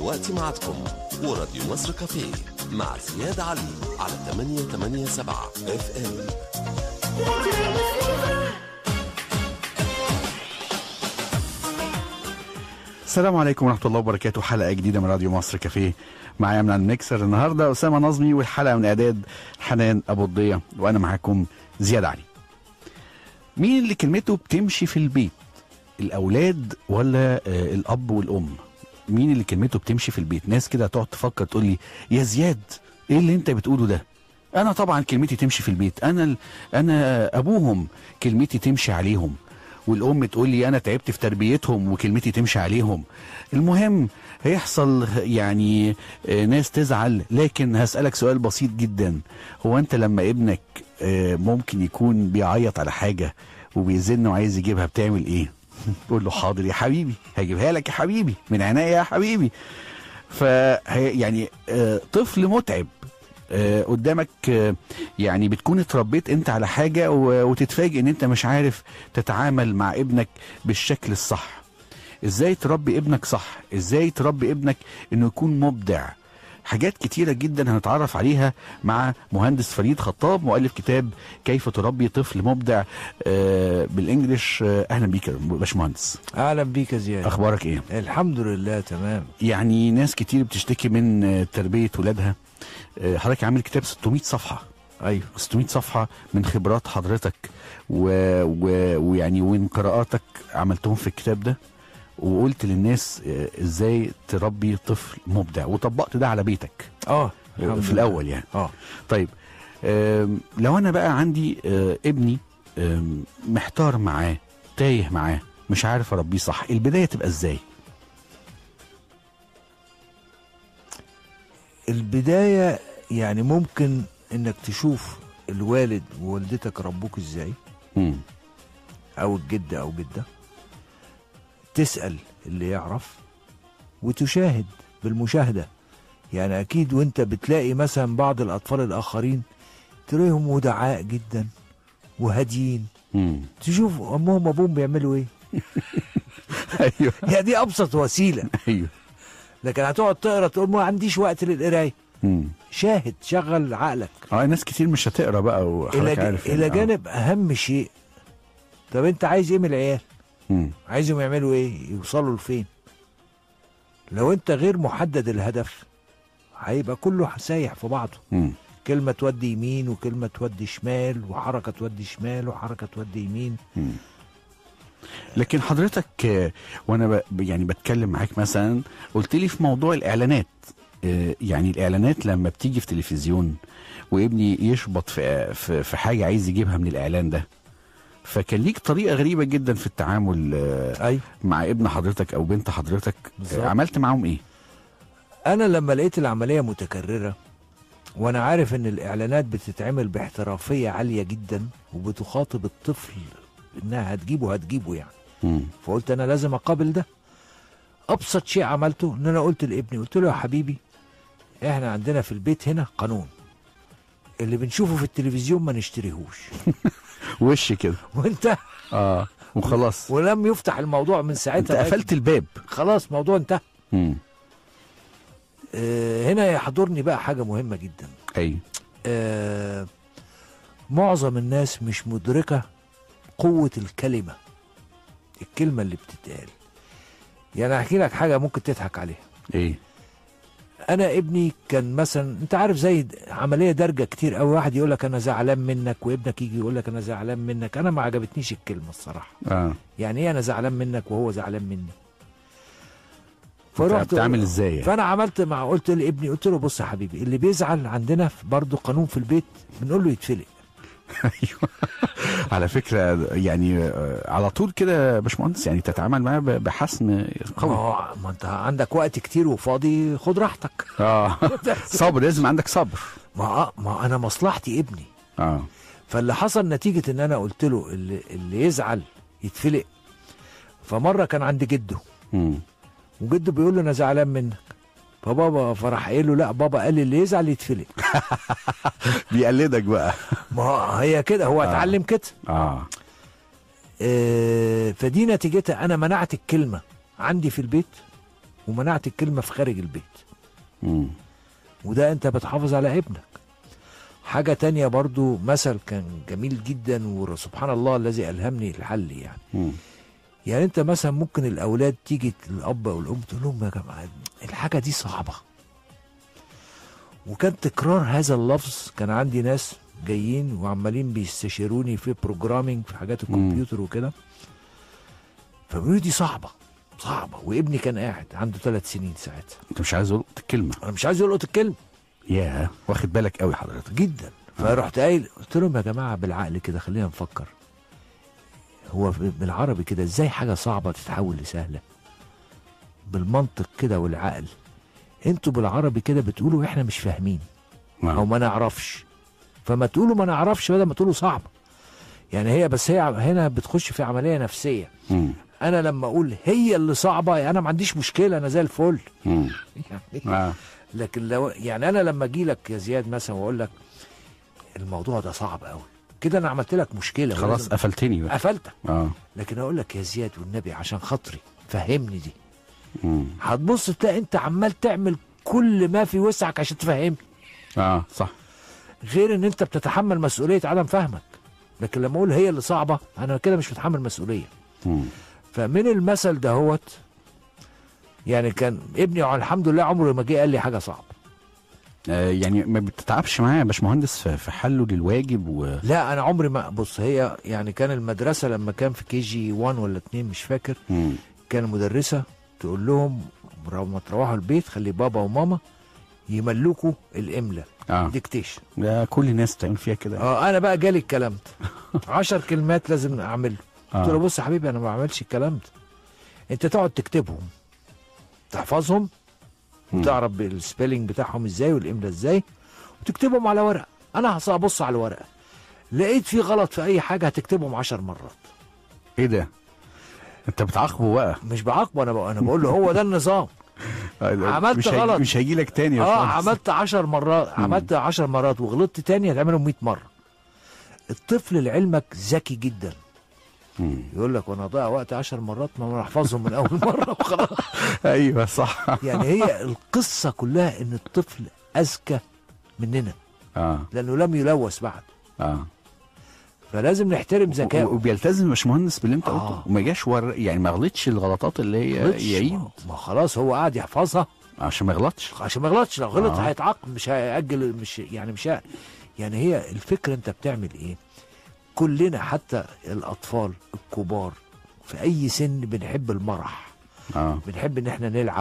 دلوقتي معكم وراديو مصر كافيه مع زياد علي على 887 اف ام السلام عليكم ورحمة الله وبركاته حلقة جديدة من راديو مصر كافيه معايا من الميكسر النهاردة أسامة نظمي والحلقة من إعداد حنان أبو الضية وأنا معاكم زياد علي مين اللي كلمته بتمشي في البيت الأولاد ولا آه، الأب والأم مين اللي كلمته بتمشي في البيت ناس كده تقعد تفكر تقول لي يا زياد إيه اللي أنت بتقوله ده أنا طبعا كلمتي تمشي في البيت أنا ال- أنا أبوهم كلمتي تمشي عليهم والام تقول لي انا تعبت في تربيتهم وكلمتي تمشي عليهم المهم هيحصل يعني آه، ناس تزعل لكن هسألك سؤال بسيط جدا هو انت لما ابنك آه، ممكن يكون بيعيط على حاجة وبيزن وعايز يجيبها بتعمل ايه تقول له حاضر يا حبيبي هجيبها لك يا حبيبي من عينيا يا حبيبي ف يعني آه، طفل متعب آه، قدامك آه، يعني بتكون اتربيت انت على حاجة و- وتتفاجئ ان انت مش عارف تتعامل مع ابنك بالشكل الصح ازاي تربي ابنك صح ازاي تربي ابنك انه يكون مبدع حاجات كتيرة جدا هنتعرف عليها مع مهندس فريد خطاب مؤلف كتاب كيف تربي طفل مبدع آه، بالانجلش آه، اهلا بيك يا باشمهندس اهلا بيك يا زياد اخبارك ايه الحمد لله تمام يعني ناس كتير بتشتكي من آه، تربية ولادها آه، حضرتك عامل كتاب 600 صفحة ايوه 600 صفحة من خبرات حضرتك و... و... ويعني ومن قراءاتك عملتهم في الكتاب ده وقلت للناس آه، ازاي تربي طفل مبدع وطبقت ده على بيتك اه الحمد في لله. الاول يعني اه طيب آم، لو انا بقى عندي آه، ابني آم، محتار معاه تايه معاه مش عارف اربيه صح البداية تبقى ازاي البدايه يعني ممكن انك تشوف الوالد ووالدتك ربوك ازاي مم. او الجد او جده تسال اللي يعرف وتشاهد بالمشاهده يعني اكيد وانت بتلاقي مثلا بعض الاطفال الاخرين تلاقيهم ودعاء جدا وهاديين مم. تشوف امهم وابوهم بيعملوا ايه ايوه هي دي ابسط وسيله ايوه لكن هتقعد تقرا تقول ما عنديش وقت للقرايه مم. شاهد شغل عقلك اه ناس كتير مش هتقرا بقى الى وحضرتك عارف الى يعني. آه. جانب اهم شيء طب انت عايز ايه من العيال مم. عايزهم يعملوا ايه يوصلوا لفين لو انت غير محدد الهدف هيبقى كله سايح في بعضه مم. كلمة تودي يمين وكلمة تودي شمال وحركة تودي شمال وحركة تودي يمين مم. لكن حضرتك آه، وانا ب... يعني بتكلم معاك مثلا قلت لي في موضوع الاعلانات آه، يعني الاعلانات لما بتيجي في تلفزيون وابني يشبط في في, في حاجه عايز يجيبها من الاعلان ده فكان ليك طريقه غريبه جدا في التعامل آه، ايوه مع ابن حضرتك او بنت حضرتك بالظبط. آه، عملت معاهم ايه انا لما لقيت العملية متكررة وانا عارف ان الاعلانات بتتعمل باحترافية عالية جدا وبتخاطب الطفل انها هتجيبه هتجيبه يعني مم. فقلت انا لازم اقابل ده ابسط شيء عملته ان انا قلت لابني قلت له يا حبيبي احنا عندنا في البيت هنا قانون اللي بنشوفه في التلفزيون ما نشتريهوش وش كده وانت اه وخلاص ولم يفتح الموضوع من انت ساعتها قفلت الباب خلاص موضوع انتهى مم. آه هنا يحضرني بقى حاجه مهمه جدا ايوه آه معظم الناس مش مدركه قوه الكلمه الكلمه اللي بتتقال يعني احكي لك حاجه ممكن تضحك عليها ايه انا ابني كان مثلا انت عارف زي د- عمليه دارجه كتير قوي واحد يقول لك انا زعلان منك وابنك يجي يقول لك انا زعلان منك انا ما عجبتنيش الكلمه الصراحه اه يعني ايه انا زعلان منك وهو زعلان مني فرحت بتعمل ازاي يعني؟ فانا عملت مع قلت لابني قلت له بص يا حبيبي اللي بيزعل عندنا برضه قانون في البيت بنقول له يتفلق ايوه على فكره يعني آه، على طول كده يا باشمهندس يعني تتعامل معاه ب- بحسم ما, قوي هو ما انت عندك وقت كتير وفاضي خد راحتك اه صبر لازم عندك صبر ما ما انا مصلحتي ابني اه فاللي حصل نتيجة ان انا قلت له اللي, اللي يزعل يتفلق فمرة كان عند جده مم. وجده بيقول له انا زعلان منك فبابا فراح قايل له لا بابا قال لي اللي يزعل يتفلق بيقلدك بقى ما هو هي كده هو اتعلم كده اه آه، فدي نتيجتها انا منعت الكلمه عندي في البيت ومنعت الكلمه في خارج البيت مم. وده انت بتحافظ على ابنك حاجة تانية برضو مثل كان جميل جدا وسبحان الله الذي ألهمني الحل يعني مم. يعني انت مثلا ممكن الأولاد تيجي الأب أو الأم تقول لهم يا جماعة الحاجة دي صعبة وكان تكرار هذا اللفظ كان عندي ناس جايين وعمالين بيستشيروني في بروجرامينج في حاجات الكمبيوتر وكده فبيقولوا لي دي صعبة صعبة وابني كان قاعد عنده ثلاث سنين ساعتها انت مش عايز اقول الكلمه انا مش عايز يلقط الكلمة يا واخد بالك قوي حضرتك جدا فرحت قايل قلت لهم يا جماعه بالعقل كده خلينا نفكر هو بالعربي كده ازاي حاجه صعبه تتحول لسهله بالمنطق كده والعقل انتوا بالعربي كده بتقولوا احنا مش فاهمين او نعم. ما نعرفش فما تقولوا ما نعرفش بدل ما تقولوا صعبه يعني هي بس هي هنا بتخش في عمليه نفسيه مم. انا لما اقول هي اللي صعبه انا ما عنديش مشكله انا زي الفل مم. يعني آه. لكن لو يعني انا لما اجي لك يا زياد مثلا واقول لك الموضوع ده صعب قوي كده انا عملت لك مشكله خلاص ولازم- قفلتني بقى قفلتك اه لكن اقول لك يا زياد والنبي عشان خاطري فهمني دي مم. هتبص تلاقي انت عمال تعمل كل ما في وسعك عشان تفهمني اه صح غير ان انت بتتحمل مسؤوليه عدم فهمك لكن لما اقول هي اللي صعبه انا كده مش متحمل مسؤوليه مم. فمن المثل دهوت يعني كان ابني الحمد لله عمره ما جه قال لي حاجه صعبه آه يعني ما بتتعبش معاه يا باشمهندس في في حله للواجب و لا انا عمري ما بص هي يعني كان المدرسه لما كان في كي جي 1 ولا 2 مش فاكر مم. كان المدرسه تقول لهم لما تروحوا البيت خلي بابا وماما يملكوا الاملا اه ديكتيشن ده كل الناس بتعمل فيها كده اه انا بقى جالي الكلام ده 10 كلمات لازم اعمله قلت له اه بص يا حبيبي انا ما بعملش الكلام ده انت تقعد تكتبهم تحفظهم مم. وتعرف السبيلنج بتاعهم ازاي والاملا ازاي وتكتبهم على ورقه انا هبص على الورقه لقيت في غلط في اي حاجه هتكتبهم 10 مرات ايه ده انت بتعاقبه بقى مش بعاقبه انا بقى انا بقول له هو ده النظام آه، عملت مش هيجي- غلط. مش هيجي لك تاني يا اه باشمهندس. عملت 10 مرات عملت 10 مرات وغلطت تاني هتعملهم 100 مره الطفل لعلمك ذكي جدا مم. يقول لك وانا اضيع وقت 10 مرات ما انا احفظهم من اول مره وخلاص ايوه صح يعني هي القصه كلها ان الطفل اذكى مننا اه لانه لم يلوث بعد اه فلازم نحترم و- ذكائه وبيلتزم يا باشمهندس باللي انت قلته آه. وما جاش ور... يعني ما غلطش الغلطات اللي هي غلطش. يعيد ما- ما خلاص هو قاعد يحفظها عشان ما يغلطش عشان ما يغلطش لو غلط آه. هيتعاقب مش هيأجل مش يعني مش ه... يعني هي الفكره انت بتعمل ايه كلنا حتى الاطفال الكبار في اي سن بنحب المرح اه بنحب ان احنا نلعب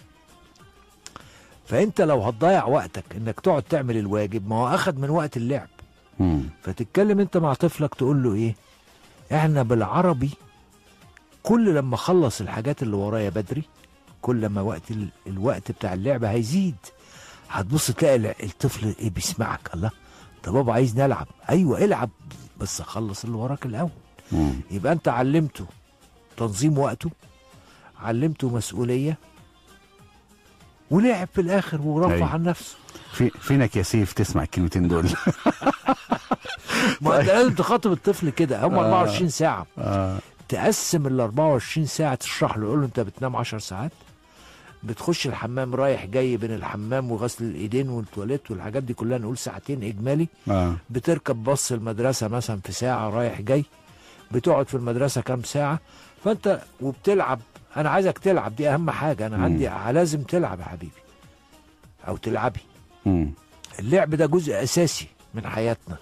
فانت لو هتضيع وقتك انك تقعد تعمل الواجب ما هو اخد من وقت اللعب مم. فتتكلم انت مع طفلك تقول له ايه احنا بالعربي كل لما اخلص الحاجات اللي ورايا بدري كل لما وقت ال... الوقت بتاع اللعبه هيزيد هتبص تلاقي ال- الطفل ايه بيسمعك الله ده بابا عايز نلعب ايوه العب بس خلص اللي وراك الاول مم. يبقى انت علمته تنظيم وقته علمته مسؤوليه ولعب في الاخر ورفع أيوة. عن نفسه في فينك يا سيف تسمع الكلمتين دول ما انت لازم تخاطب الطفل كده هم آه. 24 ساعه اه تقسم ال 24 ساعه تشرح له قول له انت بتنام 10 ساعات بتخش الحمام رايح جاي بين الحمام وغسل الايدين والتواليت والحاجات دي كلها نقول ساعتين اجمالي اه بتركب باص المدرسه مثلا في ساعه رايح جاي بتقعد في المدرسه كام ساعه فانت وبتلعب انا عايزك تلعب دي اهم حاجه انا مم. عندي لازم تلعب يا حبيبي او تلعبي مم. اللعب ده جزء اساسي من حياتنا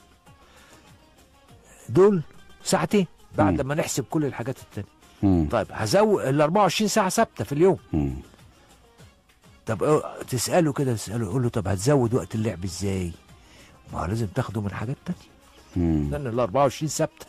دول ساعتين بعد مم. ما نحسب كل الحاجات التانية مم. طيب هزود ال 24 ساعه ثابته في اليوم مم. طب اه، تساله كده تساله يقول له طب هتزود وقت اللعب ازاي ما هو لازم تاخده من حاجات تانية مم. لان ال 24 ثابته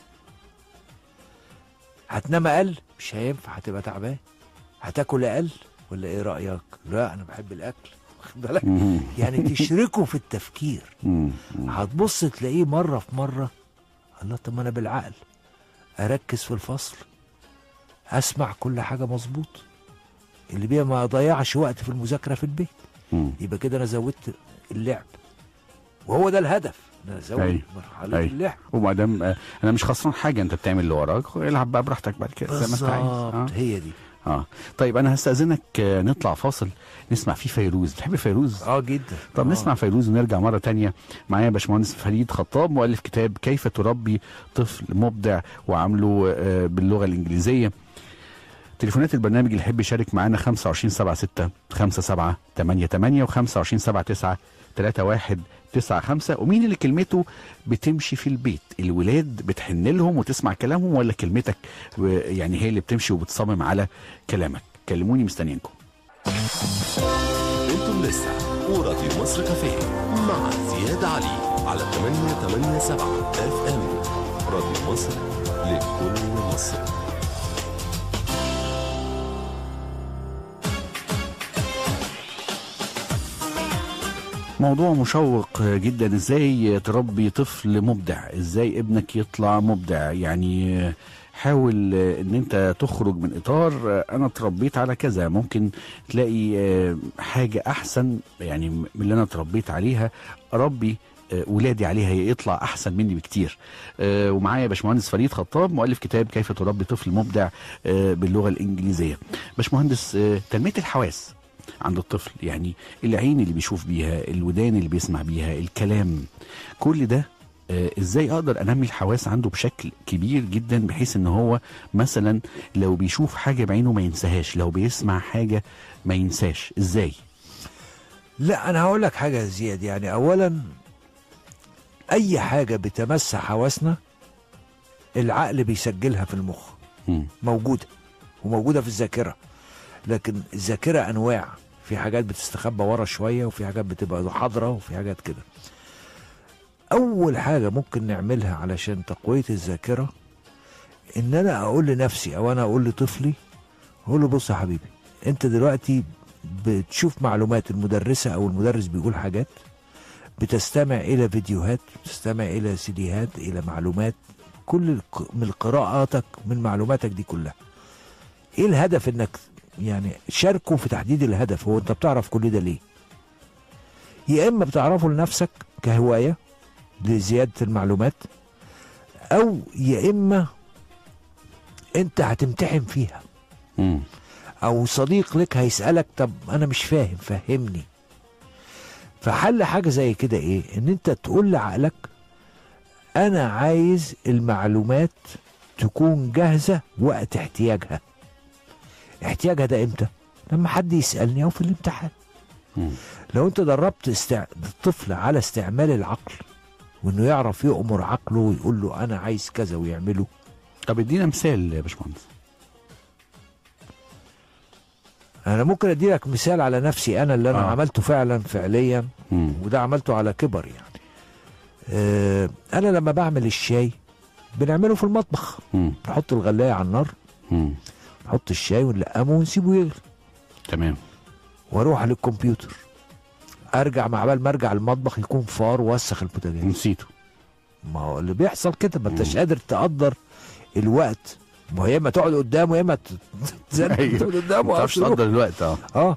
هتنام اقل مش هينفع هتبقى تعبان هتاكل اقل ولا ايه رايك لا انا بحب الاكل واخد بالك مم. يعني تشركه في التفكير مم. مم. هتبص تلاقيه مره في مره الله طب ما انا بالعقل اركز في الفصل اسمع كل حاجه مظبوط اللي بيها ما اضيعش وقت في المذاكره في البيت مم. يبقى كده انا زودت اللعب وهو ده الهدف ان انا ازود أيوة. مرحله أيوة. اللعب وما دام آه، انا مش خسران حاجه انت بتعمل اللي وراك العب بقى براحتك بعد كده زي ما انت عايز بالظبط آه. هي دي اه طيب انا هستاذنك آه، نطلع فاصل نسمع فيه فيروز بتحب فيروز اه جدا طب آه. نسمع فيروز ونرجع مرة تانية معايا باشمهندس فريد خطاب مؤلف كتاب كيف تربي طفل مبدع وعامله آه، باللغة الإنجليزية تليفونات البرنامج اللي يحب يشارك معانا 25 76 57 88 و 25 79 31 95 ومين اللي كلمته بتمشي في البيت الولاد بتحن لهم وتسمع كلامهم ولا كلمتك و- يعني هي اللي بتمشي وبتصمم على كلامك كلموني مستنيينكم انتم لسه وراديو مصر كافيه مع زياد علي على 887 اف ام راديو مصر لكل مصر موضوع مشوق جدا ازاي تربي طفل مبدع ازاي ابنك يطلع مبدع يعني حاول ان انت تخرج من اطار انا اتربيت على كذا ممكن تلاقي حاجة احسن يعني من اللي انا اتربيت عليها اربي ولادي عليها يطلع احسن مني بكتير آه، ومعايا باشمهندس فريد خطاب مؤلف كتاب كيف تربي طفل مبدع آه، باللغه الانجليزيه باشمهندس آه، تنميه الحواس عند الطفل يعني العين اللي بيشوف بيها الودان اللي بيسمع بيها الكلام كل ده آه، ازاي اقدر انمي الحواس عنده بشكل كبير جدا بحيث ان هو مثلا لو بيشوف حاجه بعينه ما ينساهاش لو بيسمع حاجه ما ينساش ازاي لا انا هقول لك حاجه يا زياد يعني اولا اي حاجه بتمس حواسنا العقل بيسجلها في المخ مم. موجوده وموجوده في الذاكره لكن الذاكره انواع في حاجات بتستخبى ورا شويه وفي حاجات بتبقى حاضره وفي حاجات كده اول حاجه ممكن نعملها علشان تقويه الذاكره ان انا اقول لنفسي او انا اقول لطفلي اقول له بص يا حبيبي انت دلوقتي بتشوف معلومات المدرسه او المدرس بيقول حاجات بتستمع الى فيديوهات بتستمع الى سيديهات الى معلومات كل الق- من قراءاتك من معلوماتك دي كلها ايه الهدف انك يعني شاركوا في تحديد الهدف هو انت بتعرف كل ده ليه يا اما بتعرفه لنفسك كهوايه لزياده المعلومات او يا اما انت هتمتحن فيها مم. او صديق لك هيسالك طب انا مش فاهم فهمني فحل حاجه زي كده ايه ان انت تقول لعقلك انا عايز المعلومات تكون جاهزه وقت احتياجها احتياجها ده امتى لما حد يسالني او في الامتحان مم. لو انت دربت استع... الطفل على استعمال العقل وانه يعرف يأمر عقله ويقول له انا عايز كذا ويعمله طب ادينا مثال يا باشمهندس انا ممكن ادي لك مثال على نفسي انا اللي انا آه. آه. عملته فعلا فعليا مم. وده عملته على كبر يعني آه انا لما بعمل الشاي بنعمله في المطبخ مم. نحط الغلايه على النار مم. نحط الشاي ونلقمه ونسيبه يغلي تمام واروح للكمبيوتر ارجع مع بال ما ارجع المطبخ يكون فار وسخ البوتاجاز نسيته ما هو اللي بيحصل كده ما انتش مم. قادر تقدر الوقت ما هو يا اما تقعد قدامه يا اما ت- تزنق أيوه. تقعد ما قدامه تعرفش أو تروح. تقدر الوقت اه اه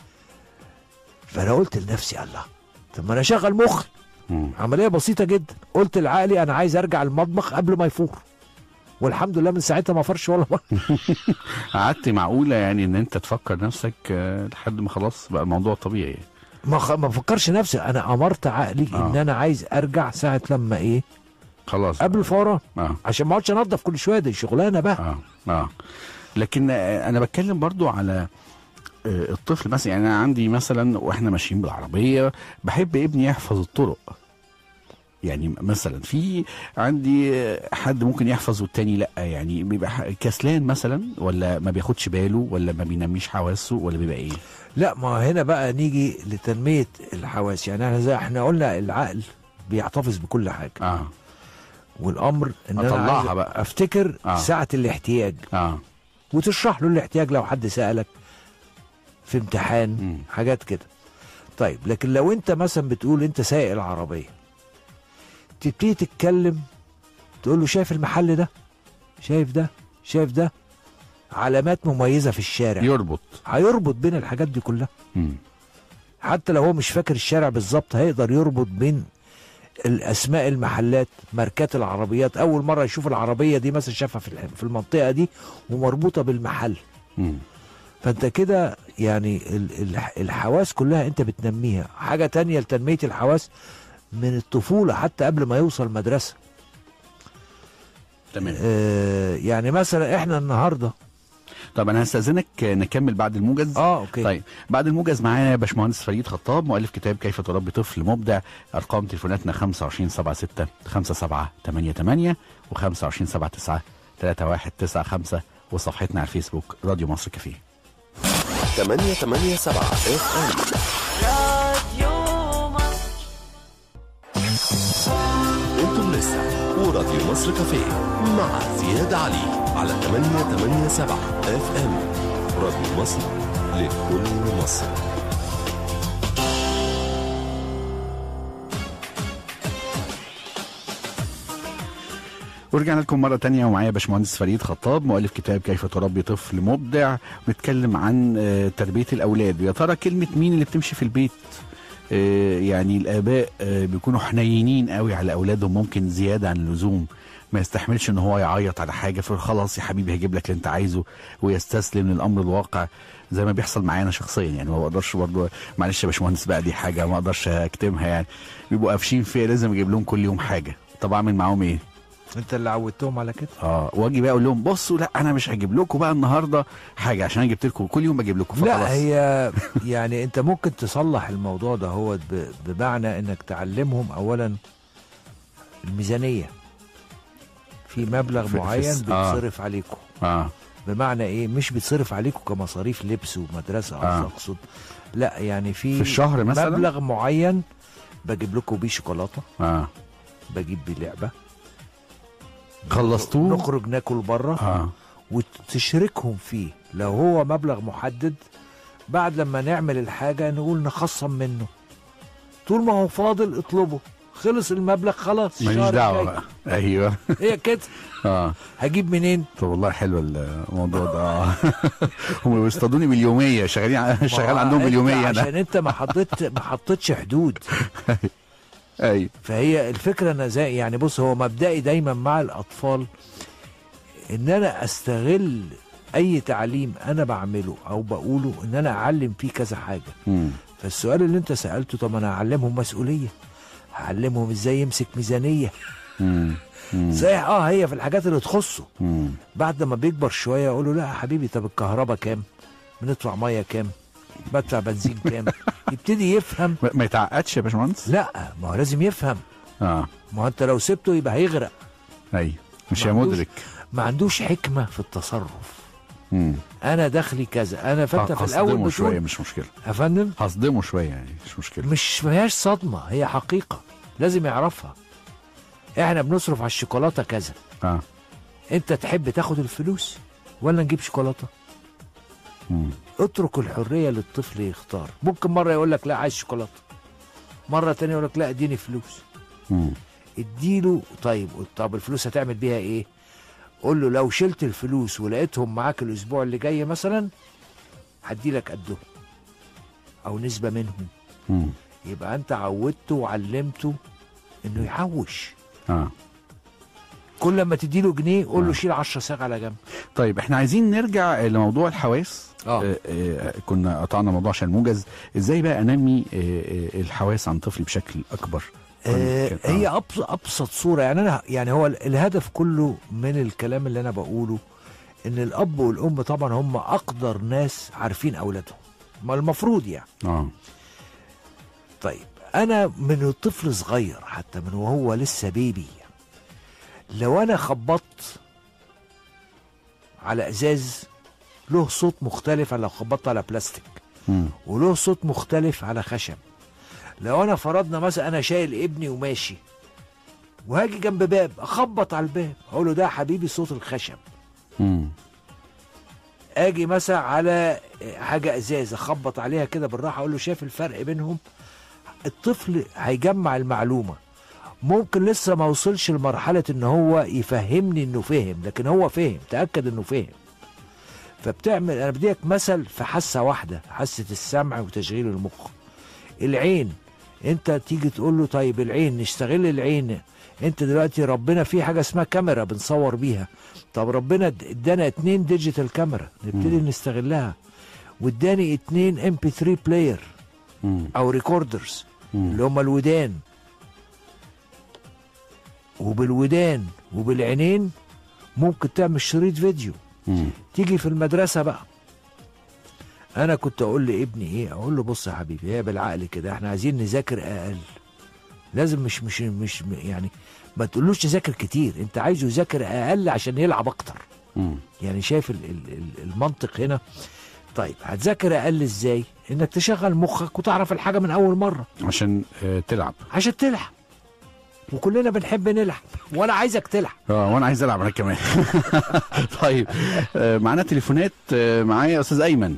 فانا قلت لنفسي الله طب ما انا اشغل مخ مم. عمليه بسيطه جدا قلت لعقلي انا عايز ارجع المطبخ قبل ما يفور والحمد لله من ساعتها ما فرش ولا مره قعدت معقوله يعني ان انت تفكر نفسك آه، لحد ما خلاص بقى الموضوع طبيعي ما خ... ما بفكرش نفسي انا امرت عقلي آه. ان انا عايز ارجع ساعه لما ايه خلاص قبل الفوران اه عشان ما اقعدش انضف كل شويه دي شغلانه بقى اه اه لكن آه، انا بتكلم برضو على آه، الطفل مثلا يعني انا عندي مثلا واحنا ماشيين بالعربيه بحب ابني يحفظ الطرق يعني مثلا في عندي آه، حد ممكن يحفظ والتاني لا يعني بيبقى ح- كسلان مثلا ولا ما بياخدش باله ولا ما بينميش حواسه ولا بيبقى ايه لا ما هنا بقى نيجي لتنميه الحواس يعني احنا زي احنا قلنا العقل بيحتفظ بكل حاجه اه والامر ان انا أطلعها عايز بقى. افتكر آه. ساعه الاحتياج اه وتشرح له الاحتياج لو حد سالك في امتحان مم. حاجات كده طيب لكن لو انت مثلا بتقول انت سايق العربيه تبتدي تتكلم تقول له شايف المحل ده شايف ده شايف ده علامات مميزه في الشارع يربط هيربط بين الحاجات دي كلها مم. حتى لو هو مش فاكر الشارع بالظبط هيقدر يربط بين الاسماء المحلات ماركات العربيات اول مره يشوف العربيه دي مثلا شافها في الح- في المنطقه دي ومربوطه بالمحل مم. فانت كده يعني ال- ال- الحواس كلها انت بتنميها حاجة تانية لتنمية الحواس من الطفولة حتى قبل ما يوصل مدرسة تمام آه يعني مثلا احنا النهاردة طب انا هستاذنك نكمل بعد الموجز اه اوكي طيب بعد الموجز معانا باشمهندس فريد خطاب مؤلف كتاب كيف تربي طفل مبدع ارقام تليفوناتنا 25 76 57 88 و 25 79 3195 وصفحتنا على الفيسبوك راديو مصر كافيه 887 اف ام انتم لسه وراديو مصر كافيه مع زياد علي على 887 اف ام راديو مصر لكل مصر ورجعنا لكم مرة تانية ومعايا باشمهندس فريد خطاب مؤلف كتاب كيف تربي طفل مبدع ونتكلم عن آه، تربية الأولاد ويا ترى كلمة مين اللي بتمشي في البيت آه، يعني الآباء آه، بيكونوا حنينين قوي على أولادهم ممكن زيادة عن اللزوم ما يستحملش ان هو يعيط على حاجه فخلاص يا حبيبي هجيب لك اللي انت عايزه ويستسلم للامر الواقع زي ما بيحصل معانا شخصيا يعني ما بقدرش برضه معلش يا باشمهندس بقى دي حاجه ما اقدرش اكتمها يعني بيبقوا قافشين فيا لازم اجيب لهم كل يوم حاجه طب اعمل معاهم ايه؟ انت اللي عودتهم على كده اه واجي بقى اقول لهم بصوا لا انا مش هجيب لكم بقى النهارده حاجه عشان انا جبت لكم كل يوم بجيب لكم لا فخلاص. هي يعني انت ممكن تصلح الموضوع ده هو ب- بمعنى انك تعلمهم اولا الميزانيه في مبلغ في- في معين الس- آه. بيتصرف عليكم اه بمعنى ايه مش بيتصرف عليكم كمصاريف لبس ومدرسه آه. آه. اقصد لا يعني في في الشهر مثلا مبلغ معين بجيب لكم بيه شوكولاته اه بجيب بيه لعبه خلصتوه نخرج ناكل بره اه وتشركهم فيه لو هو مبلغ محدد بعد لما نعمل الحاجة نقول نخصم منه طول ما هو فاضل اطلبه خلص المبلغ خلاص ماليش الشهر دعوه الجاي. بقى ايوه هي كده اه هجيب منين طب والله حلو الموضوع ده اه هم بيصطادوني باليوميه شغالين شغال ما عندهم أنت باليوميه انا عشان انت ما حطيت ما حطيتش حدود ايوه فهي الفكرة انا زي يعني بص هو مبدئي دايما مع الاطفال ان انا استغل اي تعليم انا بعمله او بقوله ان انا اعلم فيه كذا حاجة مم. فالسؤال اللي انت سالته طب انا هعلمهم مسؤوليه هعلمهم ازاي يمسك ميزانيه مم. مم. صحيح اه هي في الحاجات اللي تخصه مم. بعد ما بيكبر شويه اقول له لا يا حبيبي طب الكهرباء كام بندفع ميه كام بدفع بنزين كام يبتدي يفهم ما ما يتعقدش يا باشمهندس لا ما هو لازم يفهم اه ما هو انت لو سبته يبقى هيغرق ايوه مش ما يا عندوش- مدرك ما عندوش حكمه في التصرف مم. انا دخلي كذا انا فانت في الاول هصدمه شويه بتقول مش مشكله يا فندم هصدمه شويه يعني مش مشكله مش فيهاش صدمه هي حقيقه لازم يعرفها احنا بنصرف على الشوكولاته كذا اه انت تحب تاخد الفلوس ولا نجيب شوكولاته مم. اترك الحريه للطفل يختار ممكن مره يقول لك لا عايز شوكولاته مره تانية يقول لك لا اديني فلوس مم. اديله طيب طب الفلوس هتعمل بيها ايه قول له لو شلت الفلوس ولقيتهم معاك الاسبوع اللي جاي مثلا هدي لك قدهم او نسبه منهم مم. يبقى انت عودته وعلمته انه يحوش اه كل ما تديله جنيه قول آه. له شيل 10 صاغ على جنب طيب احنا عايزين نرجع لموضوع الحواس آه. آه، آه، كنا قطعنا موضوع عشان موجز ازاي بقى انمي آه، آه، الحواس عن طفلي بشكل اكبر آه كان- هي أبس- ابسط صوره يعني انا يعني هو ال- الهدف كله من الكلام اللي انا بقوله ان الاب والام طبعا هم اقدر ناس عارفين اولادهم ما المفروض يعني اه طيب انا من الطفل صغير حتى من وهو لسه بيبي لو انا خبطت على ازاز له صوت مختلف عن لو خبطت على بلاستيك مم. وله صوت مختلف على خشب لو انا فرضنا مثلا انا شايل ابني وماشي وهاجي جنب باب اخبط على الباب اقول له ده يا حبيبي صوت الخشب مم. اجي مثلا على حاجه ازاز اخبط عليها كده بالراحه اقول له شايف الفرق بينهم الطفل هيجمع المعلومه ممكن لسه ما وصلش لمرحله ان هو يفهمني انه فهم لكن هو فهم تاكد انه فهم فبتعمل انا بديك مثل في حاسه واحده حاسه السمع وتشغيل المخ العين انت تيجي تقول له طيب العين نستغل العين انت دلوقتي ربنا في حاجه اسمها كاميرا بنصور بيها طب ربنا اد- ادانا اتنين ديجيتال كاميرا نبتدي مم. نستغلها واداني اتنين ام بي 3 بلاير مم. او ريكوردرز مم. اللي هم الودان وبالودان وبالعينين ممكن تعمل شريط فيديو مم. تيجي في المدرسة بقى أنا كنت أقول لابني إيه أقول له بص يا حبيبي هي بالعقل كده إحنا عايزين نذاكر أقل لازم مش مش مش يعني ما تقولوش تذاكر كتير أنت عايزه يذاكر أقل عشان يلعب أكتر مم. يعني شايف ال ال ال المنطق هنا طيب هتذاكر أقل إزاي إنك تشغل مخك وتعرف الحاجة من أول مرة عشان آه، تلعب عشان تلعب وكلنا بنحب نلعب وأنا عايزك تلعب اه وانا عايز العب انا كمان طيب آه، معانا تليفونات آه، معايا استاذ ايمن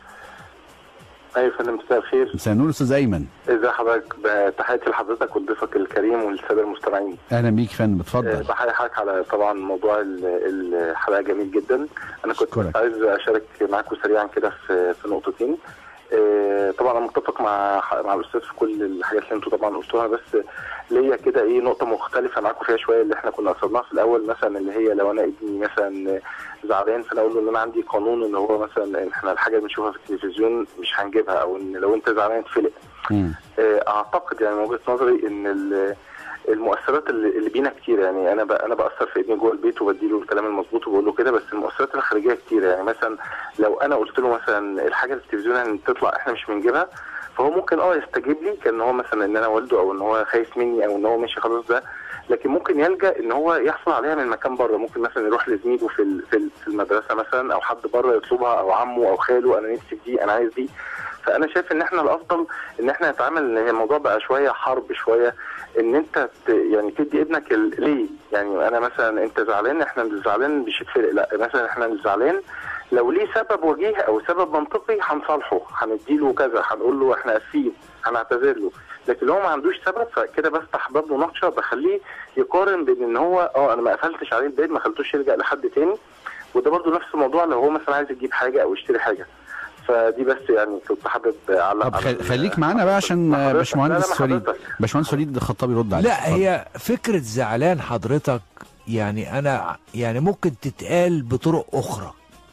ايوه يا فندم مساء الخير مساء النور استاذ ايمن ازي حضرتك تحياتي لحضرتك وضيفك الكريم والساده المستمعين اهلا بيك يا فندم آه، اتفضل بحيي حضرتك على طبعا موضوع ال- الحلقه جميل جدا انا كنت أشكرك. عايز اشارك معاكم سريعا كده في في نقطتين آه، طبعا انا متفق مع مع الاستاذ في كل الحاجات اللي انتوا طبعا قلتوها بس ليا كده ايه نقطه مختلفه معاكم فيها شويه اللي احنا كنا اثرناها في الاول مثلا اللي هي لو انا ابني مثلا زعلان فانا اقول له ان انا عندي قانون ان هو مثلا إن احنا الحاجه اللي بنشوفها في التلفزيون مش هنجيبها او ان لو انت زعلان اتفلق مم. آه، اعتقد يعني من وجهه نظري ان ال- المؤثرات اللي اللي بينا كتير يعني انا ب- انا باثر في ابني جوه البيت وبديله الكلام المظبوط وبقول له كده بس المؤثرات الخارجيه كتير يعني مثلا لو انا قلت له مثلا الحاجه اللي في التلفزيون اللي تطلع احنا مش بنجيبها فهو ممكن اه يستجيب لي كان هو مثلا ان انا والده او ان هو خايف مني او ان هو ماشي خلاص ده لكن ممكن يلجا ان هو يحصل عليها من مكان بره ممكن مثلا يروح لزميله في ال- في ال- في المدرسه مثلا او حد بره يطلبها او عمه او خاله انا نفسي في دي انا عايز دي فانا شايف ان احنا الافضل ان احنا نتعامل ان هي الموضوع بقى شويه حرب شويه ان انت ت- يعني تدي ابنك ال- ليه يعني انا مثلا انت زعلان احنا مش زعلان مش هتفرق لا مثلا احنا مش زعلان لو ليه سبب وجيه او سبب منطقي هنصالحه هنديله كذا هنقول له احنا اسفين هنعتذر له لكن لو ما عندوش سبب فكده بفتح باب مناقشه بخليه يقارن بين ان هو اه انا ما قفلتش عليه البيت ما خلتوش يلجا لحد تاني وده برضه نفس الموضوع لو هو مثلا عايز يجيب حاجه او يشتري حاجه فدي بس يعني كنت حابب اعلق طب على خل- ال- خليك معانا بقى عشان مع آه، حضرتك. باشمهندس لا، لا، مع وليد حضرتك. باشمهندس وليد الخطابي يرد عليك لا اتفضل. هي فكرة زعلان حضرتك يعني أنا يعني ممكن تتقال بطرق أخرى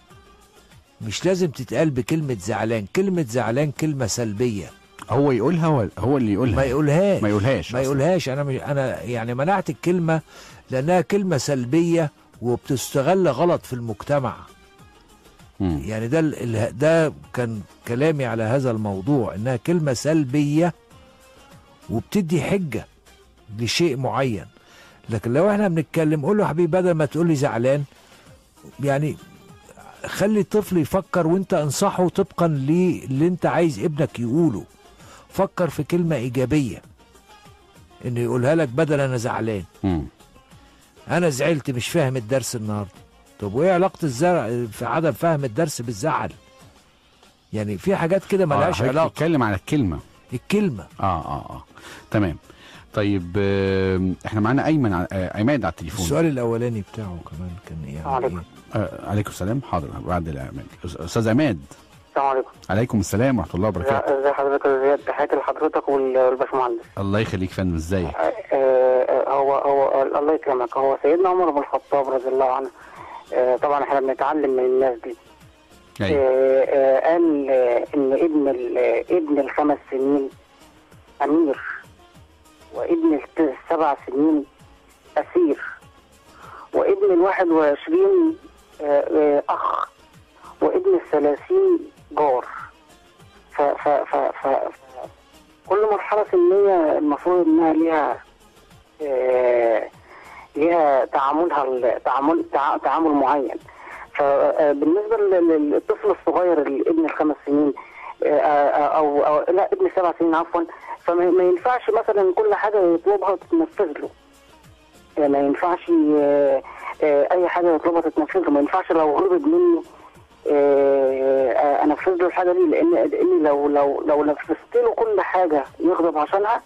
مش لازم تتقال بكلمة زعلان كلمة زعلان كلمة سلبية هو يقولها ولا هو اللي يقولها ما يقولهاش ما يقولهاش ما أصلاً. يقولهاش أنا مش أنا يعني منعت الكلمة لأنها كلمة سلبية وبتستغل غلط في المجتمع مم. يعني ده ال- ال- ده كان كلامي على هذا الموضوع انها كلمه سلبيه وبتدي حجه لشيء معين لكن لو احنا بنتكلم قول له يا حبيبي بدل ما تقول لي زعلان يعني خلي الطفل يفكر وانت انصحه طبقا للي انت عايز ابنك يقوله فكر في كلمه ايجابيه انه يقولها لك بدل انا زعلان مم. انا زعلت مش فاهم الدرس النهارده طب وايه علاقه الزرع في عدم فهم الدرس بالزعل يعني في حاجات كده ملهاش حضرتك علاقه بتتكلم على الكلمه الكلمه اه اه اه تمام طيب آه، احنا معانا ايمن ع- آه، عماد على التليفون السؤال الاولاني بتاعه كمان كان يعني عليكم. ايه آه عليكم السلام حاضر بعد العماد أس- استاذ عماد السلام عليكم عليكم السلام ورحمه الله وبركاته ازي حضرتك يا زياد تحياتي لحضرتك وال- والباشمهندس الله يخليك يا فندم ازيك آه، آه، هو هو الله يكرمك هو سيدنا عمر بن الخطاب رضي الله عنه آه، طبعا احنا بنتعلم من الناس دي ايوه آه، آه، قال آه، ان ابن ال- ابن الخمس سنين امير وابن الت- السبع سنين اسير وابن الواحد وعشرين آه، آه، اخ وابن الثلاثين جار ف ف ف ف ف- كل مرحلة سنية المفروض انها ليها آه، ليها تعاملها ال- تعامل تع- تعامل معين فبالنسبة لل- للطفل الصغير ال- ابن الخمس سنين آه، آه، او او لا ابن سبع سنين عفوا فما ما ينفعش مثلا كل حاجة يطلبها وتتنفذ له يعني ما ينفعش آه، آه، اي حاجة يطلبها تتنفذ له ما ينفعش لو غلبت منه آه، آه، انفذ له الحاجه دي لان لان لو لو لو نفذت له كل حاجه يغضب عشانها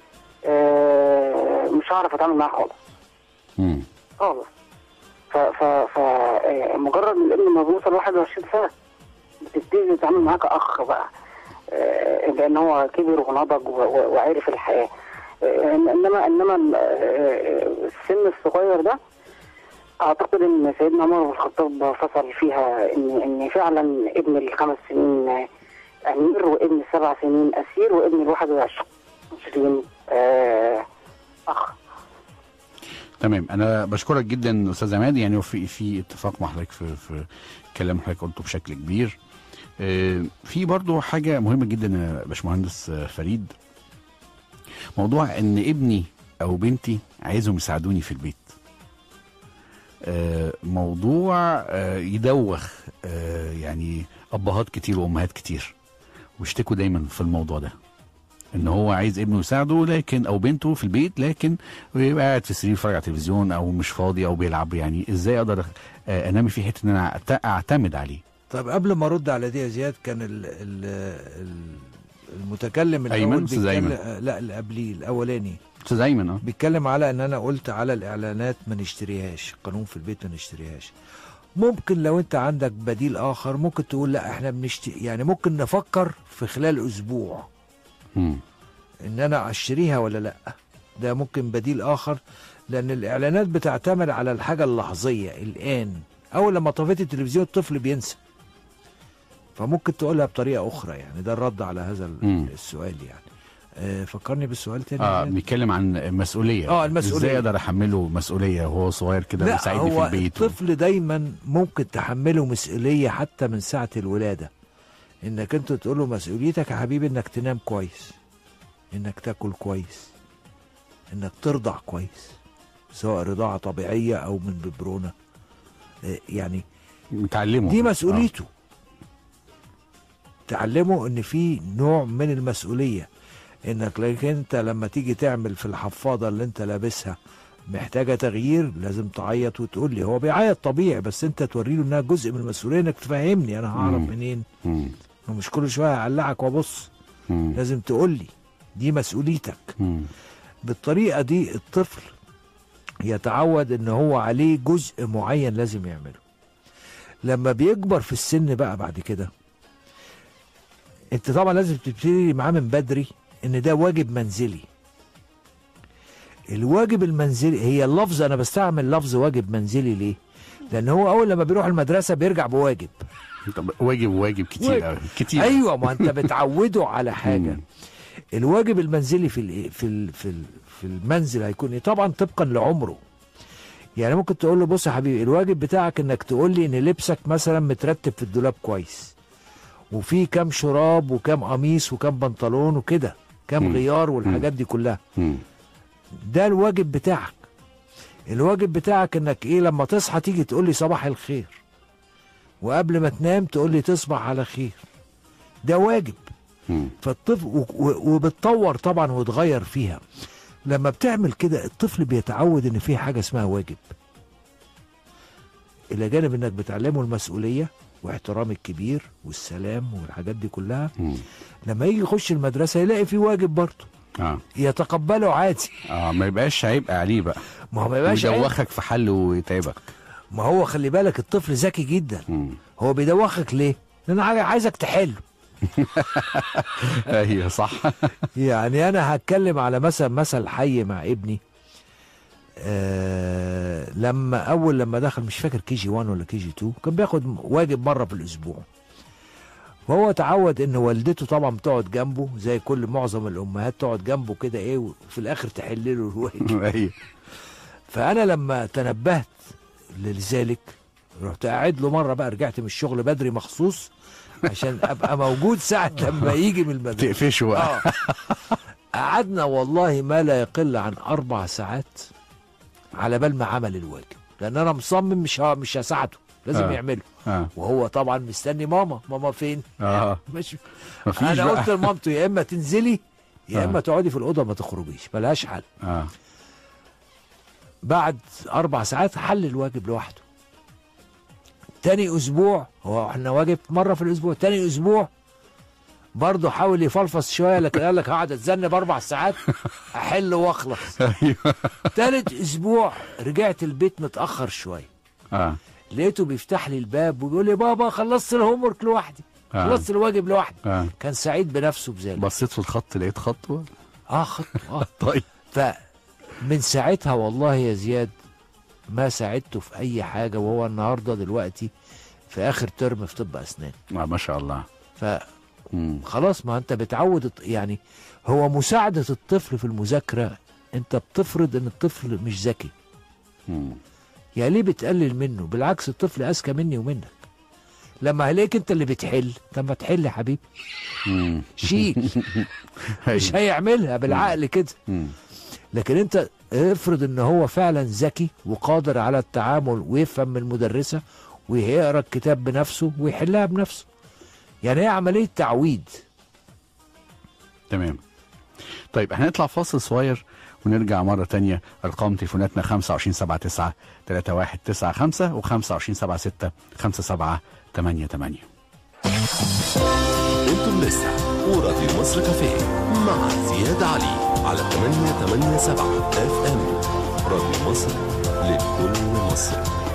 آه، مش هعرف اتعامل معاه خالص مم. خالص ف ف ف آه، مجرد من الابن ما بيوصل 21 سنه بتبتدي تتعامل معاه كاخ بقى آه، لان هو كبر ونضج و- و- وعرف الحياه آه، انما انما ال- آه، السن الصغير ده اعتقد ان سيدنا عمر بن الخطاب فصل فيها ان ان فعلا ابن الخمس سنين امير وابن السبع سنين اسير وابن الواحد وعشرين آه اخ تمام انا بشكرك جدا استاذ عماد يعني وفي في اتفاق مع حضرتك في في كلام حضرتك قلته بشكل كبير آه، في برضو حاجه مهمه جدا يا باشمهندس آه، فريد موضوع ان ابني او بنتي عايزهم يساعدوني في البيت آه، موضوع آه، يدوخ آه، يعني ابهات كتير وامهات كتير واشتكوا دايما في الموضوع ده ان هو عايز ابنه يساعده لكن او بنته في البيت لكن ويبقى قاعد في السرير يتفرج على التلفزيون او مش فاضي او بيلعب يعني ازاي اقدر آه، انمي في حته ان انا أعت- اعتمد عليه طب قبل ما ارد على دي يا زياد كان ال ال ال المتكلم الاول أيمن، أستاذ بيتكلم- أيمن. آه، لا اللي قبليه الاولاني استاذ ايمن اه بيتكلم على ان انا قلت على الاعلانات ما نشتريهاش قانون في البيت ما نشتريهاش ممكن لو انت عندك بديل اخر ممكن تقول لا احنا بنشتري يعني ممكن نفكر في خلال اسبوع مم. ان انا اشتريها ولا لا ده ممكن بديل اخر لان الاعلانات بتعتمد على الحاجه اللحظيه الان اول لما طفيت التلفزيون الطفل بينسى فممكن تقولها بطريقه اخرى يعني ده الرد على هذا ال- مم. السؤال يعني آه فكرني بالسؤال تاني اه يعني. بنتكلم عن مسؤوليه آه، المسؤولية. ازاي اقدر احمله مسؤوليه وهو صغير كده لا ويساعدني في هو البيت الطفل دايما ممكن تحمله مسؤوليه حتى من ساعه الولاده انك انت تقول له مسؤوليتك يا حبيبي انك تنام كويس انك تاكل كويس انك ترضع كويس سواء رضاعه طبيعيه او من ببرونه آه، يعني متعلمه دي آه. مسؤوليته تعلمه ان في نوع من المسؤوليه انك لكن انت لما تيجي تعمل في الحفاضه اللي انت لابسها محتاجه تغيير لازم تعيط وتقول لي هو بيعيط طبيعي بس انت توري له انها جزء من المسؤوليه انك تفهمني انا هعرف مم. منين مم. ومش كل شويه هعلقك وابص مم. لازم تقول لي دي مسؤوليتك مم. بالطريقه دي الطفل يتعود ان هو عليه جزء معين لازم يعمله لما بيكبر في السن بقى بعد كده انت طبعا لازم تبتدي معاه من بدري ان ده واجب منزلي الواجب المنزلي هي اللفظ انا بستعمل لفظ واجب منزلي ليه لان هو اول لما بيروح المدرسه بيرجع بواجب طب واجب واجب كتير واجب. قوي كتير ايوه ما انت بتعوده على حاجه مم. الواجب المنزلي في ال في ال في ال في المنزل هيكون ايه طبعا طبقا لعمره يعني ممكن تقول له بص يا حبيبي الواجب بتاعك انك تقول لي ان لبسك مثلا مترتب في الدولاب كويس وفي كام شراب وكام قميص وكام بنطلون وكده كام مم. غيار والحاجات دي كلها مم. ده الواجب بتاعك الواجب بتاعك انك ايه لما تصحى تيجي تقول لي صباح الخير وقبل ما تنام تقول لي تصبح على خير ده واجب مم. فالطفل و- و- وبتطور طبعا وتغير فيها لما بتعمل كده الطفل بيتعود ان في حاجه اسمها واجب الى جانب انك بتعلمه المسؤوليه واحترام الكبير والسلام والحاجات دي كلها مم. لما يجي يخش المدرسه يلاقي في واجب برضه اه يتقبله عادي اه ما يبقاش عيب عليه بقى ما هو ما يبقاش عيب. يدوخك في حل ويتعبك ما هو خلي بالك الطفل ذكي جدا مم. هو بيدوخك ليه؟ لان عاي- عايزك تحله ايوه صح يعني انا هتكلم على مثلا مثل حي مع ابني آه لما اول لما دخل مش فاكر كي جي 1 ولا كي جي 2 كان بياخد واجب مره في الاسبوع وهو تعود ان والدته طبعا بتقعد جنبه زي كل معظم الامهات تقعد جنبه كده ايه وفي الاخر تحل له الواجب ايوه فانا لما تنبهت لذلك رحت قاعد له مره بقى رجعت من الشغل بدري مخصوص عشان ابقى موجود ساعه لما يجي من المدرسه تقفشه بقى اه قعدنا والله ما لا يقل عن اربع ساعات على بال ما عمل الواجب لان انا مصمم مش ه- مش هساعده لازم آه. يعمله اه وهو طبعا مستني ماما ماما فين اه مش مفيش انا بقى قلت لمامته يا اما تنزلي يا آه. اما تقعدي في الاوضه ما تخرجيش ملهاش حل اه بعد اربع ساعات حل الواجب لوحده تاني اسبوع هو احنا واجب مره في الاسبوع تاني اسبوع برضه حاول يفلفص شويه لكن قال لك هقعد اتذنب اربع ساعات احل واخلص ايوه تالت اسبوع رجعت البيت متاخر شويه اه لقيته بيفتح لي الباب وبيقول لي بابا خلصت الهوم ورك لوحدي آه. خلصت الواجب لوحدي اه كان سعيد بنفسه بذلك بصيت في الخط لقيت خطوه اه خط اه طيب فمن ساعتها والله يا زياد ما ساعدته في اي حاجه وهو النهارده دلوقتي في اخر ترم في طب اسنان آه ما شاء الله مم. فخلاص ما انت بتعود الط- يعني هو مساعده الطفل في المذاكره انت بتفرض ان الطفل مش ذكي مم. يعني ليه بتقلل منه بالعكس الطفل اذكى مني ومنك لما هلاقيك انت اللي بتحل طب ما تحل يا حبيبي مم. شيل مش أيوة. هيعملها بالعقل كده مم. لكن انت افرض ان هو فعلا ذكي وقادر على التعامل ويفهم من المدرسه ويقرا الكتاب بنفسه ويحلها بنفسه يعني هي عمليه تعويد تمام طيب احنا نطلع فاصل صغير ونرجع مرة تانية أرقام تليفوناتنا 2579 3195 و 2576 5788 انتم لسه وراديو مصر كافيه مع زياد علي على 887 اف ام راديو مصر لكل مصر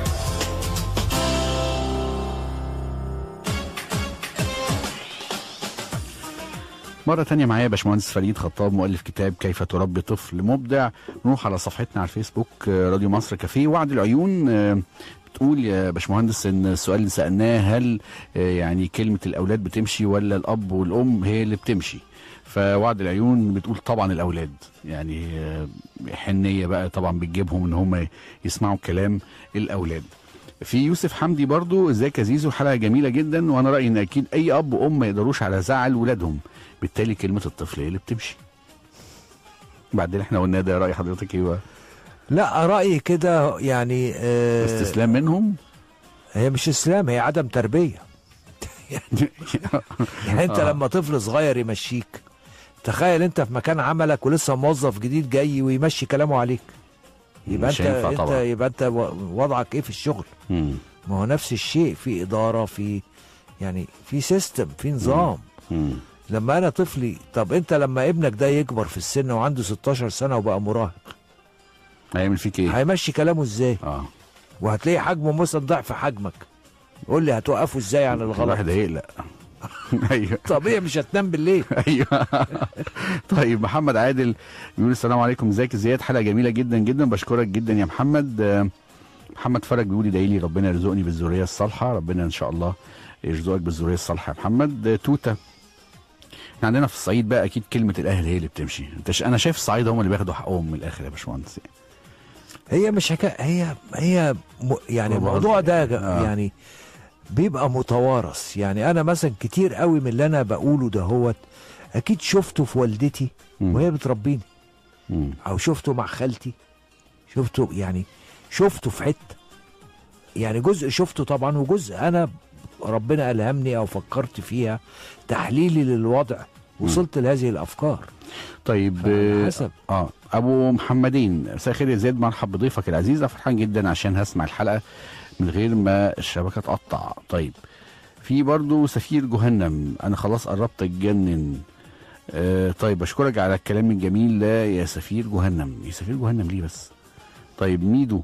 مرة تانية معايا باشمهندس فريد خطاب مؤلف كتاب كيف تربي طفل مبدع نروح على صفحتنا على الفيسبوك آه، راديو مصر كافيه وعد العيون آه، بتقول يا باشمهندس ان السؤال اللي سألناه هل آه، يعني كلمة الأولاد بتمشي ولا الأب والأم هي اللي بتمشي فوعد العيون بتقول طبعا الأولاد يعني آه، حنية بقى طبعا بتجيبهم ان هم يسمعوا كلام الأولاد في يوسف حمدي برضو ازيك يا زيزو حلقه جميله جدا وانا رايي ان اكيد اي اب وام ما يقدروش على زعل ولادهم بالتالي كلمه الطفل هي اللي بتمشي بعدين احنا قلنا ده راي حضرتك ايه بقى؟ لا رايي كده يعني آه استسلام منهم هي مش اسلام هي عدم تربيه يعني انت آه. لما طفل صغير يمشيك تخيل انت في مكان عملك ولسه موظف جديد جاي ويمشي كلامه عليك يبقى مش انت هينفع انت طبعا. يبقى انت و- وضعك ايه في الشغل مم. ما هو نفس الشيء في اداره في يعني في سيستم في نظام مم. لما انا طفلي طب انت لما ابنك ده يكبر في السن وعنده 16 سنه وبقى مراهق هيعمل فيك ايه؟ هيمشي كلامه ازاي اه وهتلاقي حجمه مثلا ضعف حجمك قول لي هتوقفه ازاي عن الغلط الواحد هيقلق ايوه طبيعي مش هتنام بالليل ايوه طيب محمد عادل بيقول السلام عليكم ازيك يا زياد حلقه جميله جدا جدا بشكرك جدا يا محمد آه، محمد فرج بيقول ادعي لي ربنا يرزقني بالذريه الصالحه ربنا ان شاء الله يرزقك بالذريه الصالحه يا محمد آه، توته احنا عندنا في الصعيد بقى اكيد كلمه الاهل هي اللي بتمشي انت ش... انا شايف الصعيد هم اللي بياخدوا حقهم من الاخر يا باشمهندس هي مش حكايه هي هي م... يعني هو الموضوع ده آه. يعني بيبقى متوارث يعني انا مثلا كتير قوي من اللي انا بقوله ده هو اكيد شفته في والدتي مم. وهي بتربيني مم. او شفته مع خالتي شفته يعني شفته في حته يعني جزء شفته طبعا وجزء انا ربنا الهمني او فكرت فيها تحليلي للوضع وصلت لهذه الافكار طيب فعلى آه، حسب. اه ابو محمدين مساء الخير يا زياد مرحب بضيفك العزيز أنا فرحان جدا عشان هسمع الحلقه من غير ما الشبكه تقطع طيب في برضو سفير جهنم انا خلاص قربت اتجنن آه طيب اشكرك على الكلام الجميل ده يا سفير جهنم يا سفير جهنم ليه بس طيب ميدو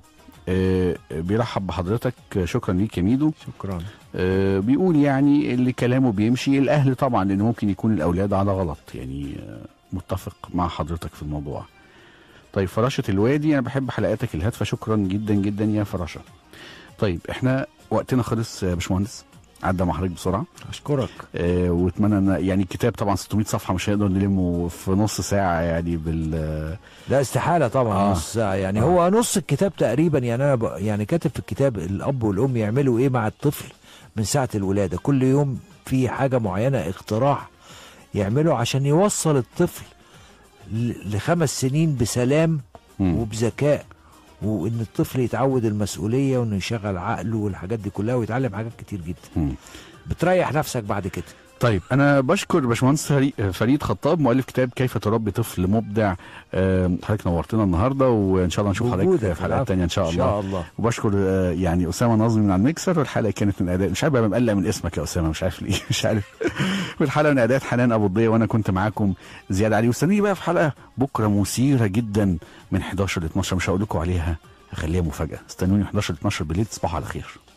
آه بيرحب بحضرتك شكرا ليك يا ميدو شكرا آه، بيقول يعني اللي كلامه بيمشي الاهل طبعا لان ممكن يكون الاولاد على غلط يعني آه، متفق مع حضرتك في الموضوع طيب فراشة الوادي انا بحب حلقاتك الهادفة شكرا جدا جدا يا فراشة طيب احنا وقتنا خلص يا باشمهندس عدى مع حضرتك بسرعه اشكرك آه واتمنى ان يعني الكتاب طبعا 600 صفحه مش هنقدر نلمه في نص ساعه يعني بال لا استحاله طبعا آه. آه. نص ساعه يعني آه. آه. هو نص الكتاب تقريبا يعني انا ب... يعني كاتب في الكتاب الاب والام يعملوا ايه مع الطفل من ساعه الولاده كل يوم في حاجه معينه اقتراح يعمله عشان يوصل الطفل ل... لخمس سنين بسلام مم. وبذكاء وان الطفل يتعود المسؤوليه وانه يشغل عقله والحاجات دي كلها ويتعلم حاجات كتير جدا مم. بتريح نفسك بعد كده طيب انا بشكر باشمهندس فري- فريد خطاب مؤلف كتاب كيف تربي طفل مبدع آه، حضرتك نورتنا النهارده وان شاء الله نشوف حضرتك وجودك في حلقات العفو. تانية ان شاء ان الله شاء الله وبشكر آه، يعني اسامه نظمي من على الميكسر والحلقه كانت من اداء مش عارف بقى مقلق من اسمك يا اسامه مش عارف ليه مش عارف والحلقه من اداء حنان ابو الضيه وانا كنت معاكم زياد علي واستنيني بقى في حلقه بكره مثيره جدا من 11 ل 12 مش هقول لكم عليها هخليها مفاجاه استنوني 11 ل 12 بالليل تصبحوا على خير